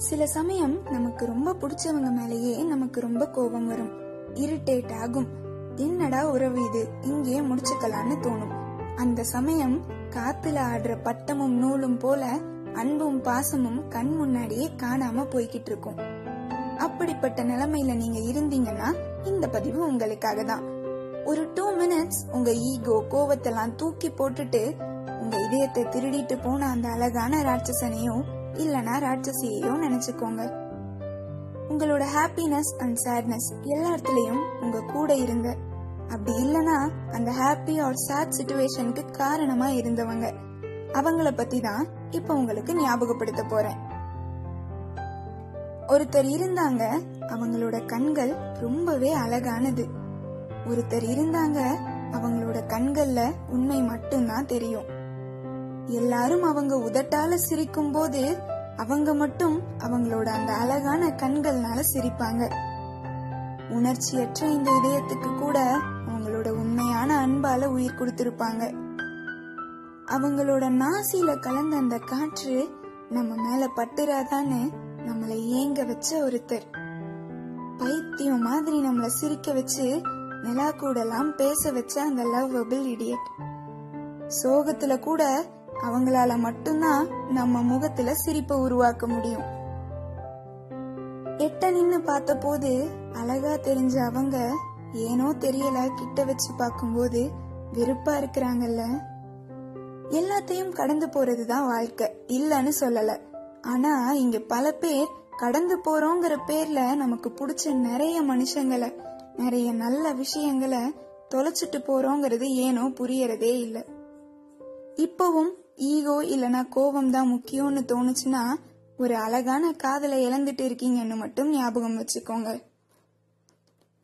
சில சமயம் நமக்கு ரொம்ப பிடிச்சவங்க மேலேயே நமக்கு ரொம்ப கோபம் வரும் இரிட்டேட் ஆகும் என்னடா உறவு இது இங்கே முடிச்சுக்கலான்னு தோணும் அந்த சமயம் காத்துல ஆடுற பட்டமும் நூலும் போல அன்பும் பாசமும் கண் முன்னாடியே காணாம போய்கிட்டு இருக்கும் அப்படிப்பட்ட நிலைமையில நீங்க இருந்தீங்கன்னா இந்த பதிவு உங்களுக்காக தான் ஒரு டூ மினிட்ஸ் உங்க ஈகோ கோவத்தெல்லாம் தூக்கி போட்டுட்டு உங்க இதயத்தை திருடிட்டு போன அந்த அழகான ராட்சசனையோ இல்லனா ராட்சசியையோ நினைச்சுக்கோங்க உங்களோட ஹாப்பினஸ் அண்ட் சேட்னஸ் எல்லா இடத்துலயும் உங்க கூட இருங்க அப்படி இல்லனா அந்த ஹாப்பி ஆர் சேட் சுச்சுவேஷனுக்கு காரணமா இருந்தவங்க அவங்கள பத்தி தான் இப்ப உங்களுக்கு ஞாபகப்படுத்த போறேன் ஒருத்தர் இருந்தாங்க அவங்களோட கண்கள் ரொம்பவே அழகானது ஒருத்தர் இருந்தாங்க அவங்களோட கண்கள்ல உண்மை மட்டும்தான் தெரியும் எல்லாரும் அவங்க உதட்டால சிரிக்கும் போது அவங்க மட்டும் அவங்களோட அந்த அழகான கண்கள்னால சிரிப்பாங்க உணர்ச்சியற்ற இந்த இதயத்துக்கு கூட அவங்களோட உண்மையான அன்பால உயிர் கொடுத்திருப்பாங்க அவங்களோட நாசியில கலந்த அந்த காற்று நம்ம மேல பட்டுறாதான்னு நம்மளை ஏங்க வச்ச ஒருத்தர் பைத்தியம் மாதிரி நம்மள சிரிக்க வச்சு நிலா கூடலாம் பேச வச்ச அந்த லவ்வபிள் இடியட் சோகத்துல கூட அவங்களால மட்டும்தான் நம்ம முகத்துல சிரிப்பை உருவாக்க முடியும் எட்ட நின்னு பார்த்த போது அழகா தெரிஞ்ச அவங்க ஏனோ தெரியல கிட்ட வச்சு பார்க்கும்போது வெறுப்பா இருக்கிறாங்கல்ல எல்லாத்தையும் கடந்து போறதுதான் வாழ்க்கை இல்லன்னு சொல்லல ஆனா இங்க பல பேர் கடந்து போறோங்கிற பேர்ல நமக்கு பிடிச்ச நிறைய மனுஷங்களை நிறைய நல்ல விஷயங்களை தொலைச்சிட்டு போறோங்கிறது ஏனோ புரியறதே இல்ல இப்பவும் ஈகோ இல்லனா கோபம் தான் முக்கியம்னு தோணுச்சுன்னா ஒரு அழகான காதலை இழந்துட்டு இருக்கீங்கன்னு மட்டும் ஞாபகம் வச்சுக்கோங்க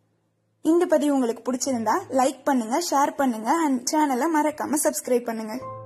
இந்த பதிவு உங்களுக்கு பிடிச்சிருந்தா லைக் பண்ணுங்க ஷேர் பண்ணுங்க அண்ட் சேனலை மறக்காம சப்ஸ்கிரைப் பண்ணுங்க